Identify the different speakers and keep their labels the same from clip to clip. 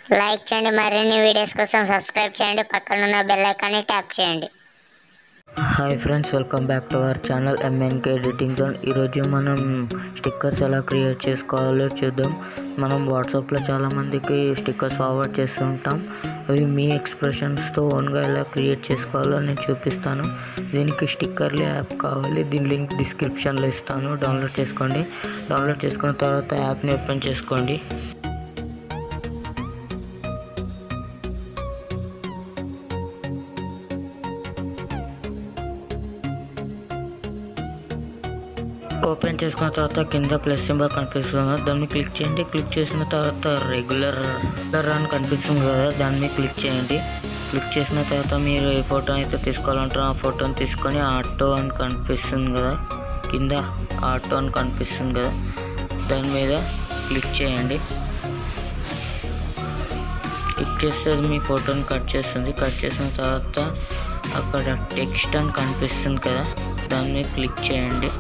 Speaker 1: like చేయండి మరిన్ని videos కోసం సబ్స్క్రైబ్ చేయండి పక్కన ఉన్న బెల్ ఐకాన్ని ట్యాప్ చేయండి
Speaker 2: hi friends welcome back to our channel MNK editing zone ఈరోజు మనం స్టిక్కర్స్ ఎలా క్రియేట్ చేసుకోవాలో చూద్దాం మనం వాట్సాప్లో చాలామందికి స్టిక్కర్స్ ఫార్వర్డ్ చేస్తూ ఉంటాం అవి మీ ఎక్స్ప్రెషన్స్తో ఓన్గా ఎలా క్రియేట్ చేసుకోవాలో నేను చూపిస్తాను దీనికి స్టిక్కర్లే యాప్ కావాలి దీని లింక్ డిస్క్రిప్షన్లో ఇస్తాను డౌన్లోడ్ చేసుకోండి డౌన్లోడ్ చేసుకున్న తర్వాత యాప్ని ఓపెన్ చేసుకోండి ఓపెన్ చేసుకున్న తర్వాత కింద ప్లస్ సింబల్ కనిపిస్తుంది కదా దాన్ని క్లిక్ చేయండి క్లిక్ చేసిన తర్వాత రెగ్యులర్ అని కనిపిస్తుంది కదా దాన్ని క్లిక్ చేయండి క్లిక్ చేసిన తర్వాత మీరు ఏ ఫోటో అయితే తీసుకోవాలంటారో ఆ ఫోటోని తీసుకొని ఆటో అని కనిపిస్తుంది కదా కింద ఆటో అని కనిపిస్తుంది కదా దాని మీద క్లిక్ చేయండి క్లిక్ చేస్తే అది మీ ఫోటోని కట్ చేస్తుంది కట్ చేసిన తర్వాత అక్కడ టెక్స్ట్ అని కనిపిస్తుంది కదా దాని మీద క్లిక్ చేయండి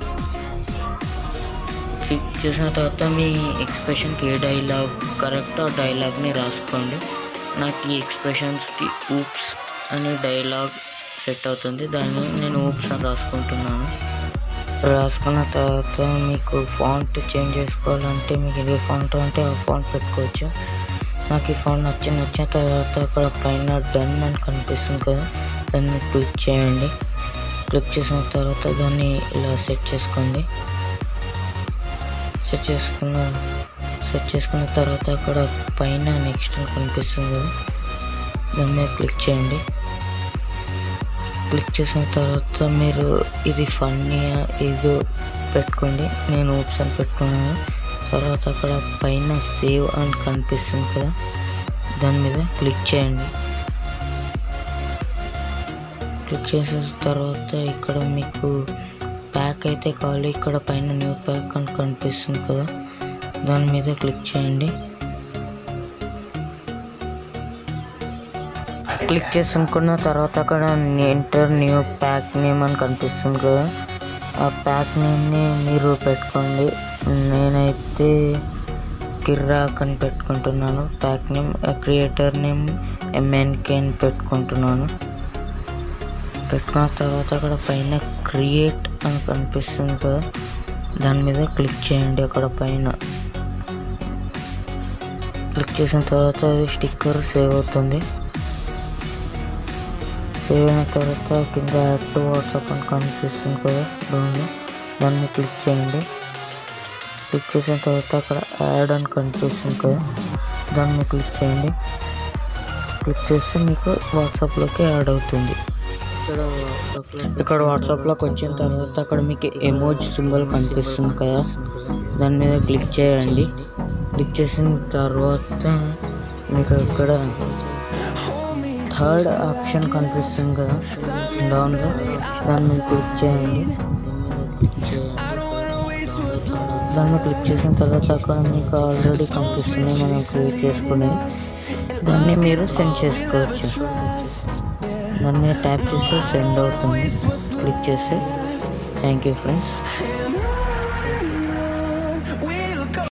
Speaker 2: క్లిక్ చేసిన తర్వాత మీ ఎక్స్ప్రెషన్కి ఏ డైలాగ్ కరెక్ట్ ఆ డైలాగ్ని రాసుకోండి నాకు ఈ ఎక్స్ప్రెషన్స్కి ఊప్స్ అనే డైలాగ్ సెట్ అవుతుంది దాన్ని నేను ఊప్స్ అని రాసుకుంటున్నాను రాసుకున్న తర్వాత మీకు ఫాంట్ చేంజ్ చేసుకోవాలంటే మీకు ఏ ఫాంట్ అంటే ఆ ఫాంట్ పెట్టుకోవచ్చు నాకు ఈ ఫాంట్ నచ్చి నచ్చిన తర్వాత అక్కడ పైన డన్ అని కనిపిస్తుంది కదా దాన్ని క్లిక్ చేయండి క్లిక్ చేసిన తర్వాత దాన్ని ఇలా సెట్ చేసుకోండి సెట్ చేసుకున్న సెట్ చేసుకున్న తర్వాత అక్కడ పైన నెక్స్ట్ అని కనిపిస్తుంది కదా దాని మీద క్లిక్ చేయండి క్లిక్ చేసిన తర్వాత మీరు ఇది ఫన్నీ ఇది పెట్టుకోండి నేను ఊప్స్ అని పెట్టుకున్నాను తర్వాత అక్కడ పైన సేవ్ అని కనిపిస్తుంది కదా దాని మీద క్లిక్ చేయండి క్లిక్ చేసిన తర్వాత ఇక్కడ మీకు ప్యాక్ అయితే కావాలి ఇక్కడ పైన న్యూ ప్యాక్ అని కనిపిస్తుంది కదా దాని మీద క్లిక్ చేయండి క్లిక్ చేసుకున్న తర్వాత అక్కడ ఎంటర్ న్యూ ప్యాక్ నేమ్ అని కనిపిస్తుంది కదా ఆ ప్యాక్ నేమ్ని మీరు పెట్టుకోండి నేనైతే కిర్రాక్ అని పెట్టుకుంటున్నాను pack name creator name MNK అని పెట్టుకుంటున్నాను పెట్టుకున్న తర్వాత అక్కడ పైన క్రియేట్ అని కనిపిస్తుంది కదా దాని మీద క్లిక్ చేయండి అక్కడ పైన క్లిక్ చేసిన తర్వాత అది స్టిక్కర్ సేవ్ అవుతుంది సేవ్ అయిన తర్వాత కింద యాడ్ టు వాట్సాప్ అని కనిపిస్తుంది కదా దాన్ని దాన్ని క్లిక్ చేయండి క్లిక్ చేసిన తర్వాత అక్కడ యాడ్ అని కనిపిస్తుంది కదా దాన్ని క్లిక్ చేయండి క్లిక్ చేస్తే మీకు వాట్సాప్లోకి యాడ్ అవుతుంది ఇక్కడ వాట్సాప్లో కొంచెం తర్వాత అక్కడ మీకు ఎమోజ్ సింబల్ కనిపిస్తుంది కదా దాని మీద క్లిక్ చేయండి క్లిక్ చేసిన తర్వాత మీకు ఇక్కడ థర్డ్ ఆప్షన్ కనిపిస్తుంది కదా డౌన్లో దాని మీద క్లిక్ చేయండి దాని మీద క్లిక్ చేసిన తర్వాత అక్కడ మీకు ఆల్రెడీ కనిపిస్తుంది మనం క్రియేట్ చేసుకుని దాన్ని మీరు సెండ్ చేసుకోవచ్చు దాని మీద ట్యాప్ చేస్తే సెండ్ అవుతుంది క్లిక్ చేస్తే థ్యాంక్ యూ ఫ్రెండ్స్